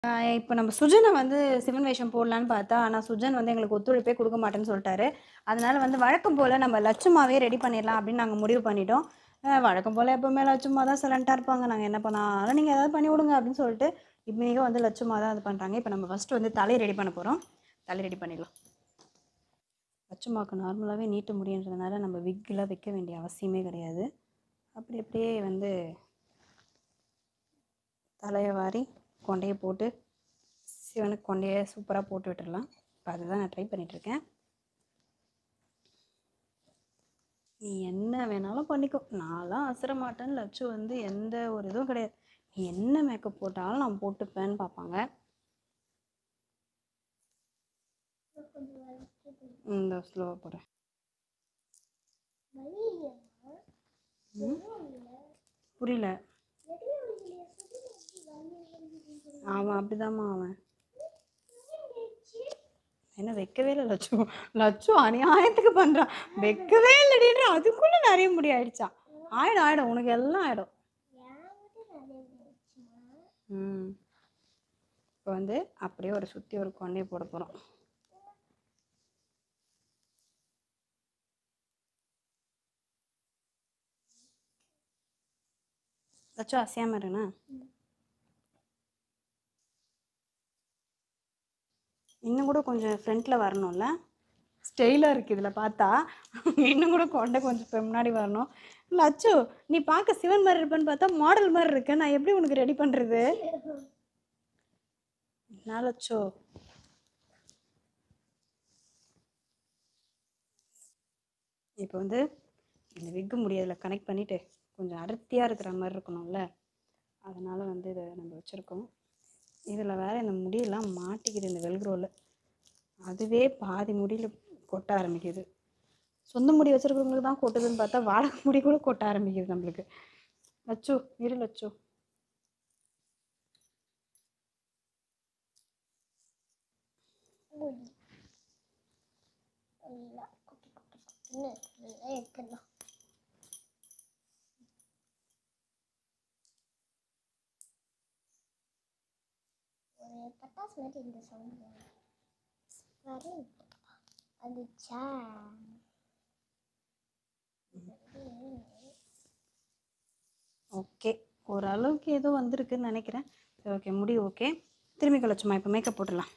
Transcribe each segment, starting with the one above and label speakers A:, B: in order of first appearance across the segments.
A: இப்போ நம்ம சுஜனை வந்து சிவன் வேஷம் போடலான்னு பார்த்தா ஆனால் சுஜன் வந்து எங்களுக்கு ஒத்துழைப்பே கொடுக்க மாட்டேன்னு சொல்லிட்டாரு அதனால வந்து வழக்கம் போல் நம்ம லட்சுமாவே ரெடி பண்ணிடலாம் அப்படின்னு நாங்கள் முடிவு பண்ணிட்டோம் அஹ் வழக்கம் போல் எப்போவுமே லட்சுமா தான் சைலண்ட்டாக இருப்பாங்க நாங்கள் என்ன பண்ணாலும் நீங்கள் ஏதாவது பண்ணி விடுங்க அப்படின்னு சொல்லிட்டு இப்போ வந்து லட்சுமா தான் இது பண்ணுறாங்க இப்போ நம்ம ஃபஸ்ட்டு வந்து தலை ரெடி பண்ண போகிறோம் தலை ரெடி பண்ணிடலாம் லட்சுமாவுக்கு நார்மலாகவே நீட்ட முடியுன்றதுனால நம்ம விக்கெலாம் வைக்க வேண்டிய அவசியமே கிடையாது அப்படி அப்படியே வந்து தலையை வாரி கொண்டையை போட்டு சிவனுக்கு கொண்டையை சூப்பராக போட்டு விட்டுடலாம் இப்போ அதுதான் நான் ட்ரை பண்ணிகிட்ருக்கேன் நீ என்ன வேணாலும் பண்ணிக்கோ நான்லாம் அசர மாட்டேன்னு லட்சு வந்து எந்த ஒரு இதுவும் கிடையாது நீ என்ன மேக்கப் போட்டாலும் நான் போட்டுப்பேன்னு பார்ப்பாங்க இந்த ஸ்லோவாக போகிறேன் புரியல அவன் அப்படிதாம்மா அவன் என்ன வைக்கவே இல்லை லட்சு லட்சு அநியாயத்துக்கு பண்ணுறான் வைக்கவே இல்லடின்ற அதுக்குள்ளே நிறைய முடி ஆயிடுச்சான் ஆயிடும் ஆயிடும் உனக்கு எல்லாம் ஆயிடும் ம் இப்போ வந்து அப்படியே ஒரு சுற்றி ஒரு கொண்டையை போட போகிறோம் லட்சு அசையாம இருண்ணா இன்னும் கூட கொஞ்சம் ஃப்ரண்ட்டில் வரணும்ல ஸ்டைலாக இருக்குது இதில் பார்த்தா இன்னும் கூட கொண்டை கொஞ்சம் இப்ப முன்னாடி வரணும் லட்சு நீ பார்க்க சிவன் மாதிரி இருப்பேன்னு பார்த்தா மாடல் மாதிரி இருக்க நான் எப்படி உனக்கு ரெடி பண்ணுறது என்ன லட்சு இப்போ வந்து இந்த விக்கு முடியதில் கனெக்ட் பண்ணிவிட்டு கொஞ்சம் அடர்த்தியாக இருக்கிற மாதிரி இருக்கணும்ல அதனால் வந்து இதை நம்ம வச்சுருக்கோம் இதில் வேற இந்த முடியெல்லாம் மாட்டிக்குது இந்த வெல்க்ரோவில் அதுவே பாதி முடியில் கொட்ட ஆரம்பிக்குது சொந்த முடி வச்சுருக்கிறவங்களுக்கு தான் கொட்டுதுன்னு பார்த்தா வாடகை முடி கூட கொட்ட ஆரம்பிக்குது நம்மளுக்கு லட்சு இரு லட்சு
B: நல்லா குட்டி குட்டி குட்டின்னு நல்லா எடுத்துடலாம் ஒரு பட்டாசு மாதிரி இந்த சவுண்ட் வரும் அது சா
A: ஓகே ஓரளவுக்கு ஏதோ வந்திருக்குன்னு நினைக்கிறேன் சரி ஓகே முடி ஓகே திரும்பி கழிச்சுமா இப்போ மேக்கப் போட்டுடலாம்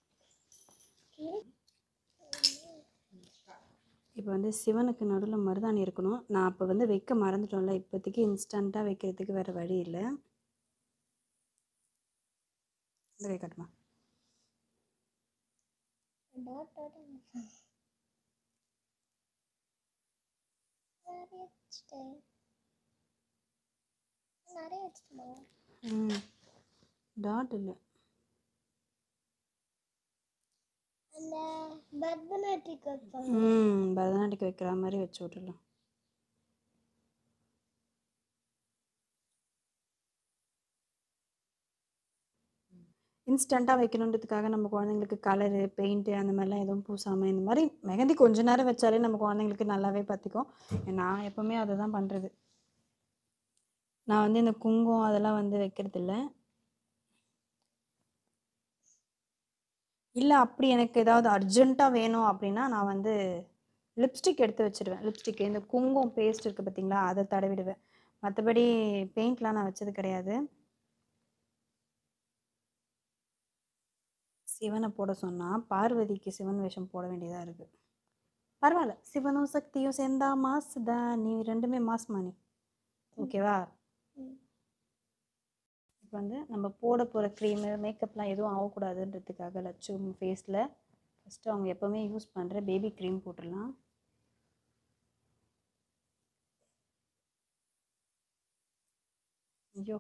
A: இப்போ வந்து சிவனுக்கு நடுவில் மருதாணி இருக்கணும் நான் அப்போ வந்து வைக்க மறந்துட்டோம்ல இப்போதைக்கு இன்ஸ்டண்ட்டாக வைக்கிறதுக்கு வேறு வழி இல்லை இந்த கை காட்டுமா
B: டாட் டாட் நிறைய வச்சுட்டேன் நிறைய வச்சுட்டேன்
A: ம் டாட் இல்லை
B: அந்த பரதநாட்டியம் வைப்பாங்க
A: ம் பரதநாட்டியம் வைக்கிற மாதிரி வச்சு விட்டுடலாம் இன்ஸ்டண்ட்டாக வைக்கணுன்றதுக்காக நம்ம குழந்தைங்களுக்கு கலரு பெயிண்ட்டு அந்த மாதிரிலாம் எதுவும் பூசாமல் இந்த மாதிரி மெஹந்தி கொஞ்ச நேரம் வச்சாலே நம்ம குழந்தைங்களுக்கு நல்லாவே பற்றிக்கும் நான் எப்போவுமே அதை தான் பண்ணுறது நான் வந்து இந்த குங்குமம் அதெல்லாம் வந்து வைக்கிறது இல்லை இல்லை அப்படி எனக்கு ஏதாவது அர்ஜென்ட்டாக வேணும் அப்படின்னா நான் வந்து லிப்ஸ்டிக் எடுத்து வச்சிடுவேன் லிப்ஸ்டிக் இந்த குங்குமம் பேஸ்ட் இருக்குது பார்த்தீங்களா அதை தடவிடுவேன் மற்றபடி பெயிண்ட்லாம் நான் வச்சது கிடையாது சிவனை போட சொன்னால் பார்வதிக்கு சிவன் வேஷம் போட வேண்டியதாக இருக்குது பரவாயில்ல சிவனும் சக்தியும் சேர்ந்தா மாஸ் தான் நீ ரெண்டுமே மாஸ்மா நீ ஓகேவா
B: ம்.
A: இப்போ வந்து நம்ம போட போகிற க்ரீமு மேக்கப்லாம் எதுவும் ஆகக்கூடாதுன்றதுக்காக லட்சு ஃபேஸில் ஃபஸ்ட்டு அவங்க எப்போவுமே யூஸ் பண்ணுற பேபி க்ரீம் போட்டுடலாம் ஐயோ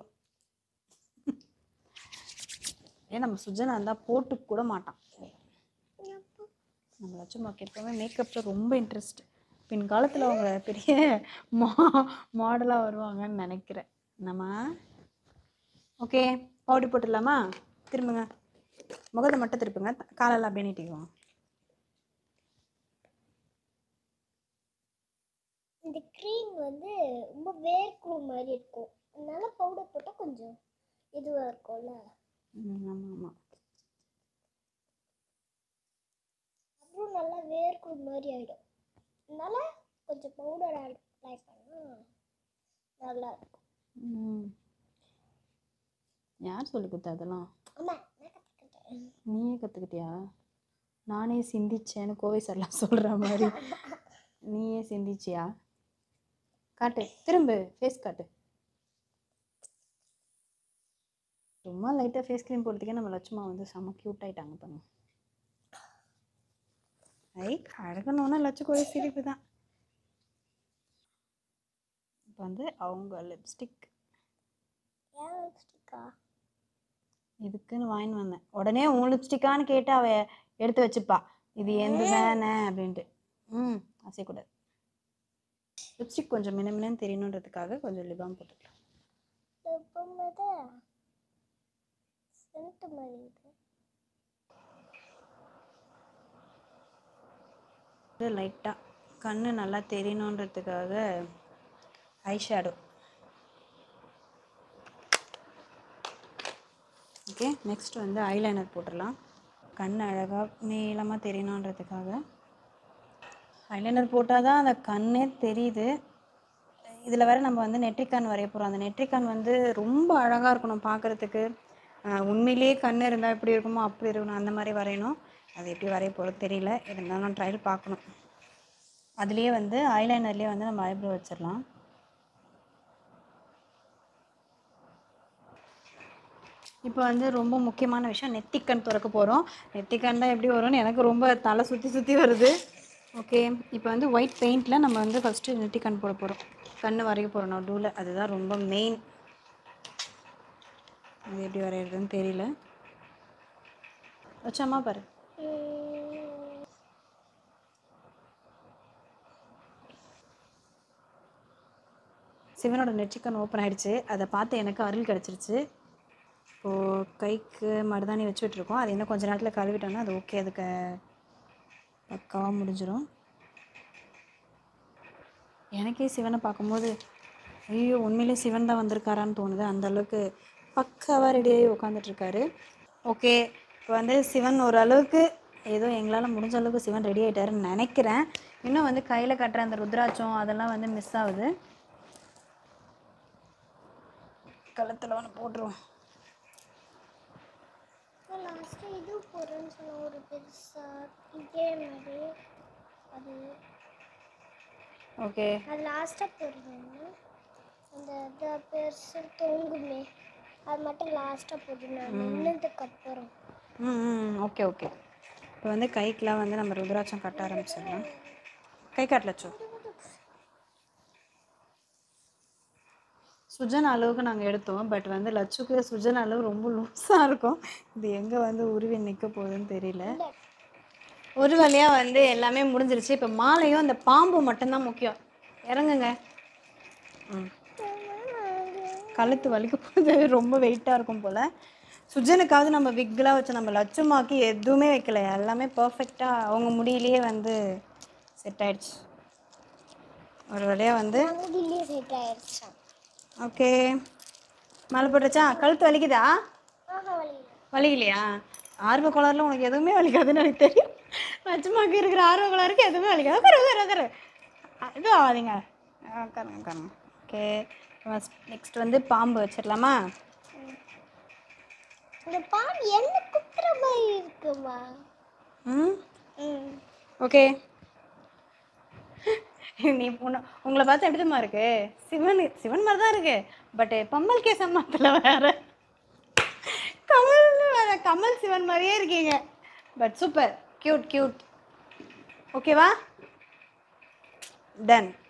A: ஏன் நம்ம சுஜனா இருந்தால் போட்டு கூட மாட்டான் நம்ம லட்சுமாக்கு எப்போவுமே மேக்கப்பில் ரொம்ப இன்ட்ரெஸ்ட் பின் காலத்தில் அவங்க பெரிய மா மாடலாக வருவாங்கன்னு நினைக்கிறேன் நம்ம ஓகே பவுடர் போட்டுடலாமா திரும்புங்க முகத்தை மட்டும் திருப்புங்க த- காலெல்லாம் அப்படியே நீட்டிக்குவோம்
B: இந்த க்ரீம் வந்து ரொம்ப வேர்க்குரு மாதிரி இருக்கும் அதனால பவுடர் போட்டால் கொஞ்சம் இதுவாக இருக்கும்ல
A: ம் ஆமாம் ஆமாம்
B: அப்புறம் நல்லா வேர்க்குற மாதிரி ஆகிடும் அதனால கொஞ்சம் பவுடர் அப்ளை பண்ணால் நல்லா இருக்கும்
A: ம் யார் சொல்லி கொடுத்தா அதெல்லாம்
B: ஆமாம் நான் கற்றுக்கிட்டேன்
A: நீயே கற்றுக்கிட்டியா நானே சிந்திச்சேன்னு கோவை சார்லாம் சொல்கிற மாதிரி நீயே சிந்திச்சியா காட்டு திரும்ப ஃபேஸ் காட்டு சும்மா லைட்டாக ஃபேஸ் க்ரீம் போடுறதுக்கே நம்ம லட்சுமா வந்து செம்ம க்யூட் ஆயிட்டாங்க பாருங்க ஐ அழகணுன்னா லட்சு கோவை சிரிப்பு தான் இப்போ வந்து அவங்க லிப்ஸ்டிக்
B: ஏன் லிப்ஸ்டிக்கா
A: இதுக்குன்னு வாங்கின்னு வந்தேன் உடனே உன் லிப்ஸ்டிக்கான்னு கேட்டு அவ எடுத்து வச்சுப்பா இது எந்த தானே அப்படின்ட்டு ம் அசைக்கூடாது லிப்ஸ்டிக் கொஞ்சம் மினமினன்னு தெரியணுன்றதுக்காக கொஞ்சம் லிபாம் போட்டுக்கலாம்
B: எப்பவுமே சென்ட் மாதிரி இருக்கு
A: இது லைட்டாக கண்ணு நல்லா தெரியணுன்றதுக்காக ஐ ஷேடோ ஓகே நெக்ஸ்ட் வந்து ஐலைனர் போட்டுடலாம் கண் அழகாக நீளமாக தெரியணுன்றதுக்காக ஐலைனர் போட்டால் தான் அந்த கண்ணே தெரியுது இதில் வேற நம்ம வந்து நெற்றிக்கான் வரைய போகிறோம் அந்த நெற்றிக்கான் வந்து ரொம்ப அழகாக இருக்கணும் பார்க்குறதுக்கு உண்மையிலேயே கண் இருந்தால் எப்படி இருக்குமோ அப்படி இருக்கணும் அந்த மாதிரி வரையணும் அது எப்படி வரைய போகிறது தெரியல இருந்தாலும் ட்ரையல் பார்க்கணும் அதுலேயே வந்து ஐலைனர்லேயே வந்து நம்ம ஐப்ரோ வச்சிடலாம் இப்போ வந்து ரொம்ப முக்கியமான விஷயம் நெத்திக்கண் திறக்க போகிறோம் நெத்திக்கண் தான் எப்படி வரும்னு எனக்கு ரொம்ப தலை சுற்றி சுற்றி வருது ஓகே இப்போ வந்து ஒயிட் பெயிண்டில் நம்ம வந்து ஃபஸ்ட்டு நெத்திக்கண் போட போகிறோம் கண் வரைய போகிறோம் நடுவில் அதுதான் ரொம்ப மெயின் அது எப்படி வரைகிறதுன்னு தெரியல வச்சாமா பாரு சிவனோட நெற்றிக்கண் ஓப்பன் ஆயிடுச்சு அதை பார்த்து எனக்கு அருள் கிடச்சிருச்சு இப்போது கைக்கு மருதாணி வச்சு விட்ருக்கோம் அது இன்னும் கொஞ்ச நேரத்தில் கழுவிட்டோம்னா அது ஓகே அதுக்கு பக்காவாக முடிஞ்சிடும் எனக்கே சிவனை பார்க்கும்போது ஐயோ உண்மையிலே சிவன் தான் வந்திருக்காரான்னு தோணுது அந்த அளவுக்கு பக்காவாக ரெடியாகி உட்காந்துட்ருக்காரு ஓகே இப்போ வந்து சிவன் ஓரளவுக்கு ஏதோ எங்களால் முடிஞ்ச அளவுக்கு சிவன் ரெடி ஆகிட்டாருன்னு நினைக்கிறேன் இன்னும் வந்து கையில் கட்டுற அந்த ருத்ராட்சம் அதெல்லாம் வந்து மிஸ் ஆகுது கழுத்தில் ஒன்று போட்டுருவோம்
B: லாஸ்ட்டு இது போடுறேன்னு சொன்ன ஒரு பெருசா இதே மாதிரி அது
A: ஓகே
B: அது லாஸ்ட்டாக போடுறேன் அந்த இது பெருசு தொங்குமே அது மட்டும் லாஸ்ட்டாக போட்டுருந்தேன் நின்னதுக்கு அப்புறம்
A: ம் ம் ஓகே ஓகே இப்போ வந்து கைக்கெலாம் வந்து நம்ம ருத்ராட்சம் கட்ட ஆரம்பிச்சிடலாம் கை காட்டலச்சோ சுஜன் அளவுக்கு நாங்கள் எடுத்தோம் பட் வந்து லட்சுக்கு சுஜன் அளவு ரொம்ப லூஸாக இருக்கும் இது எங்கே வந்து உருவி நிற்க போகுதுன்னு தெரியல
B: இந்த
A: ஒரு வழியாக வந்து எல்லாமே முடிஞ்சிருச்சு இப்போ மாலையும் அந்த பாம்பு மட்டும்தான் முக்கியம் இறங்குங்க ம் கழுத்து வலிக்க போகுது ரொம்ப வெயிட்டாக இருக்கும் போல் சுஜனுக்காவது நம்ம விக்லாம் வச்சு நம்ம லட்சுமாக்கு எதுவுமே வைக்கல எல்லாமே பர்ஃபெக்டாக அவங்க முடியிலேயே வந்து செட் ஆயிடுச்சு ஒரு வழியாக வந்து
B: முடியிலே செட் ஆயிடுச்சான்
A: ஓகே மாலை போட்டுச்சா கழுத்து வலிக்குதா
B: ஆஹா வழியில்
A: வலிக்கலையா ஆர்வ கோளாறுல உனக்கு எதுவுமே வலிக்காதுன்னு எனக்கு தெரியும் லட்சுமாக்கு இருக்கிற ஆர்வ கோளாறுக்கு எதுவுமே வலிக்காது உட்காரு உட்காரு உட்காரு அ, இது ஆகாதீங்க உட்காருங்க உட்காருங்க ஓகே நெக்ஸ்ட் வந்து பாம்பு வச்சிடலாமா
B: இந்த பாம்பு என்ன குத்துற மாதிரி இருக்குமா
A: ம்
B: ம்
A: ஓகே நீ உன்ன உங்களை பார்த்து எப்படிமா இருக்கு சிவன் சிவன் மாதிரி தான் இருக்கு பட் பம்மல் கே சம்மத்தில் வேற கமல்னு வேற கமல் சிவன் மாதிரியே இருக்கீங்க பட் சூப்பர் கியூட் கியூட் ஓகேவா டன்